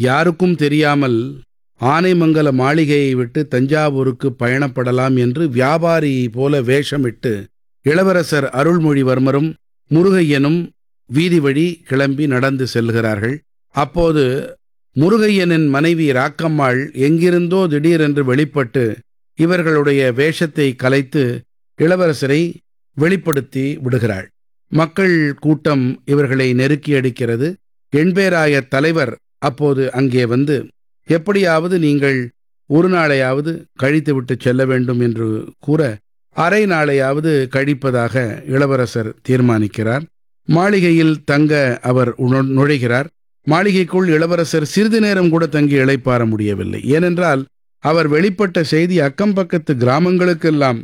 யாருக்கும் தெரியாமல் ஆனைமங்கல மாளிகையை விட்டு தஞ்சாவூருக்கு பயணப்படலாம் என்று வியாபாரி போல வேஷமிட்டு இளவரசர் அருள்மொழிவர்மரும் முருகையனும் வீதி வழி கிளம்பி நடந்து செல்கிறார்கள் அப்போது முருகையனின் மனைவி ராக்கம்மாள் எங்கிருந்தோ திடீரென்று வெளிப்பட்டு இவர்களுடைய வேஷத்தை கலைத்து இளவரசரை வெளிப்படுத்தி விடுகிறாள் மக்கள் கூட்டம் இவர்களை நெருக்கி அடிக்கிறது எண்பேராய தலைவர் அப்போது அங்கே வந்து எப்படியாவது நீங்கள் ஒரு நாளையாவது கழித்துவிட்டு செல்ல வேண்டும் என்று கூற அரை நாளையாவது கழிப்பதாக இளவரசர் தீர்மானிக்கிறார் மாளிகையில் தங்க அவர் உண- நுழைகிறார் மாளிகைக்குள் இளவரசர் சிறிது நேரம் கூட தங்கி இளைப்பாற முடியவில்லை ஏனென்றால் அவர் வெளிப்பட்ட செய்தி அக்கம் பக்கத்து கிராமங்களுக்கெல்லாம்